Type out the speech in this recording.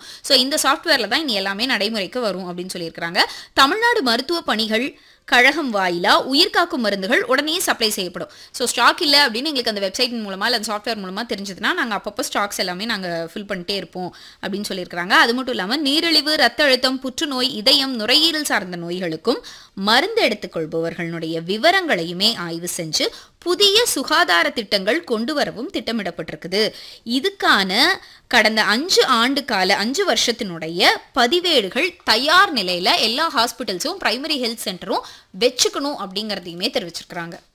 so இந்த சாஃப்ட்வேர்ல தான் இனி எல்லாமே நடைமுறைக்கு வரும் அப்படின்னு சொல்லியிருக்கிறாங்க தமிழ்நாடு மருத்துவ பணிகள் கழகம் வாயிலா உயிர்காக்கும் மருந்துகள் உடனே சப்ளை செய்யப்படும் ஸோ ஸ்டாக் இல்லை அப்படின்னு எங்களுக்கு அந்த வெப்சைட் மூலமா இல்லை அந்த சாஃப்ட்வேர் மூலமா தெரிஞ்சதுன்னா நாங்கள் அப்பப்போ ஸ்டாக்ஸ் எல்லாமே நாங்கள் ஃபில் பண்ணிட்டே இருப்போம் அப்படின்னு சொல்லியிருக்கிறாங்க அது மட்டும் இல்லாமல் நீரிழிவு ரத்த அழுத்தம் புற்றுநோய் இதயம் நுரையீரல் சார்ந்த நோய்களுக்கும் மருந்து எடுத்துக்கொள்பவர்களுடைய விவரங்களையுமே ஆய்வு செஞ்சு புதிய சுகாதார திட்டங்கள் கொண்டு வரவும் திட்டமிடப்பட்டிருக்குது இதுக்கான கடந்த அஞ்சு ஆண்டு கால அஞ்சு வருஷத்தினுடைய பதிவேடுகள் தயார் நிலையில எல்லா ஹாஸ்பிட்டல்ஸும் பிரைமரி ஹெல்த் சென்டரும் வச்சுக்கணும் அப்படிங்கிறதையுமே தெரிவிச்சிருக்கிறாங்க